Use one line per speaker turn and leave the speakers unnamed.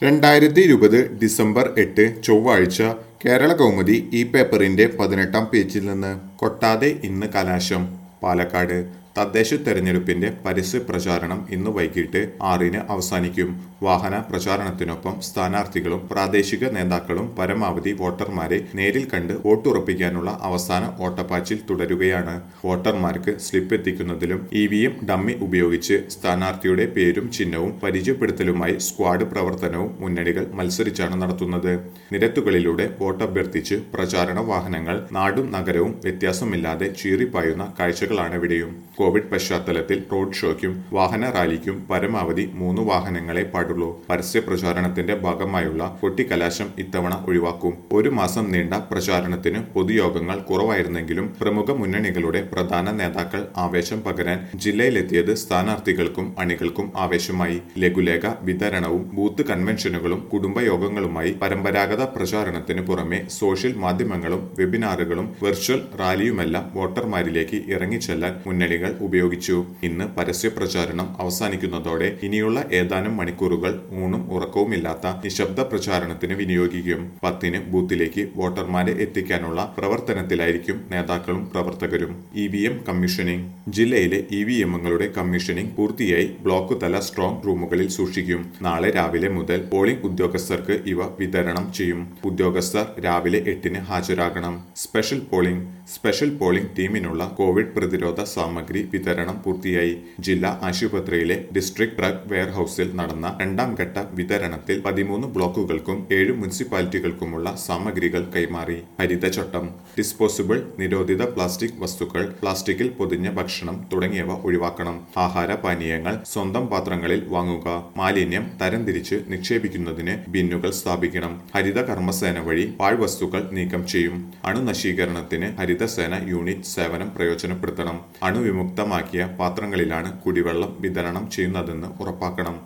രണ്ടായിരത്തി ഇരുപത് ഡിസംബർ എട്ട് ചൊവ്വാഴ്ച കേരള കൗമുദി ഈ പേപ്പറിന്റെ പതിനെട്ടാം പേജിൽ നിന്ന് കൊട്ടാതെ ഇന്ന് കലാശം പാലക്കാട് തദ്ദേശ തെരഞ്ഞെടുപ്പിന്റെ പരസ്യ പ്രചാരണം ഇന്ന് വൈകിട്ട് ആറിന് അവസാനിക്കും വാഹന പ്രചാരണത്തിനൊപ്പം സ്ഥാനാർത്ഥികളും പ്രാദേശിക നേതാക്കളും പരമാവധി വോട്ടർമാരെ നേരിൽ കണ്ട് വോട്ടുറപ്പിക്കാനുള്ള അവസാന ഓട്ടപ്പാച്ചിൽ തുടരുകയാണ് വോട്ടർമാർക്ക് സ്ലിപ്പ് എത്തിക്കുന്നതിലും ഇ വി എം ഡമ്മി ഉപയോഗിച്ച് സ്ഥാനാർത്ഥിയുടെ പേരും ചിഹ്നവും പരിചയപ്പെടുത്തലുമായി സ്ക്വാഡ് പ്രവർത്തനവും മുന്നണികൾ മത്സരിച്ചാണ് നടത്തുന്നത് നിരത്തുകളിലൂടെ വോട്ടഭ്യർത്ഥിച്ച് പ്രചാരണ വാഹനങ്ങൾ നാടും നഗരവും വ്യത്യാസമില്ലാതെ ചീറിപ്പായുന്ന കാഴ്ചകളാണ് ഇവിടെയും കോവിഡ് പശ്ചാത്തലത്തിൽ റോഡ് ഷോയ്ക്കും വാഹന റാലിക്കും പരമാവധി മൂന്ന് വാഹനങ്ങളെ പാടുള്ളൂ പരസ്യ പ്രചാരണത്തിന്റെ ഭാഗമായുള്ള കൊട്ടിക്കലാശം ഇത്തവണ ഒഴിവാക്കും ഒരു മാസം നീണ്ട പ്രചാരണത്തിന് പൊതുയോഗങ്ങൾ കുറവായിരുന്നെങ്കിലും പ്രമുഖ മുന്നണികളുടെ പ്രധാന നേതാക്കൾ ആവേശം പകരാൻ ജില്ലയിലെത്തിയത് സ്ഥാനാർത്ഥികൾക്കും അണികൾക്കും ആവേശമായി ലഘുലേഖ വിതരണവും ബൂത്ത് കൺവെൻഷനുകളും കുടുംബയോഗങ്ങളുമായി പരമ്പരാഗത പ്രചാരണത്തിന് പുറമെ സോഷ്യൽ മാധ്യമങ്ങളും വെബിനാറുകളും വെർച്വൽ റാലിയുമെല്ലാം വോട്ടർമാരിലേക്ക് ഇറങ്ങിച്ചെല്ലാൻ മുന്നണികൾ ഉപയോഗിച്ചു ഇന്ന് പരസ്യ പ്രചാരണം അവസാനിക്കുന്നതോടെ ഇനിയുള്ള ഏതാനും മണിക്കൂറുകൾ ഊണും ഉറക്കവുമില്ലാത്ത നിശബ്ദ പ്രചാരണത്തിന് വിനിയോഗിക്കും പത്തിന് ബൂത്തിലേക്ക് വോട്ടർമാരെ എത്തിക്കാനുള്ള പ്രവർത്തനത്തിലായിരിക്കും നേതാക്കളും പ്രവർത്തകരും ഇ വി എം കമ്മീഷനിംഗ് ജില്ലയിലെ ഇ വി എമ്മുകളുടെ കമ്മീഷനിംഗ് പൂർത്തിയായി ബ്ലോക്ക് തല സ്ട്രോങ് റൂമുകളിൽ സൂക്ഷിക്കും നാളെ രാവിലെ മുതൽ പോളിംഗ് ഉദ്യോഗസ്ഥർക്ക് ഇവ വിതരണം ചെയ്യും ഉദ്യോഗസ്ഥർ രാവിലെ എട്ടിന് ഹാജരാകണം സ്പെഷ്യൽ പോളിംഗ് സ്പെഷ്യൽ പോളിംഗ് ടീമിനുള്ള കോവിഡ് പ്രതിരോധ സാമഗ്രി വിതരണം പൂർത്തിയായി ജില്ലാ ആശുപത്രിയിലെ ഡിസ്ട്രിക്ട് ഡ്രഗ് വെയർഹൌസിൽ നടന്ന രണ്ടാം ഘട്ട വിതരണത്തിൽ പതിമൂന്ന് ബ്ലോക്കുകൾക്കും ഏഴ് മുനിസിപ്പാലിറ്റികൾക്കുമുള്ള സാമഗ്രികൾ കൈമാറി ഹരിതചട്ടം ഡിസ്പോസിബിൾ നിരോധിത പ്ലാസ്റ്റിക് വസ്തുക്കൾ പ്ലാസ്റ്റിക്കിൽ പൊതിഞ്ഞ ഭക്ഷണം തുടങ്ങിയവ ഒഴിവാക്കണം ആഹാര പാനീയങ്ങൾ സ്വന്തം പാത്രങ്ങളിൽ വാങ്ങുക മാലിന്യം തരംതിരിച്ച് നിക്ഷേപിക്കുന്നതിന് ബിന്നുകൾ സ്ഥാപിക്കണം ഹരിത കർമ്മസേന വഴി പാഴ്വസ്തുക്കൾ നീക്കം ചെയ്യും അണുനശീകരണത്തിന് ഹരിതസേന യൂണിറ്റ് സേവനം പ്രയോജനപ്പെടുത്തണം അണുവിമുക്തമാക്കിയ പാത്രങ്ങളിലാണ് കുടിവെള്ളം വിതരണം ചെയ്യുന്നതെന്ന് ഉറപ്പാക്കണം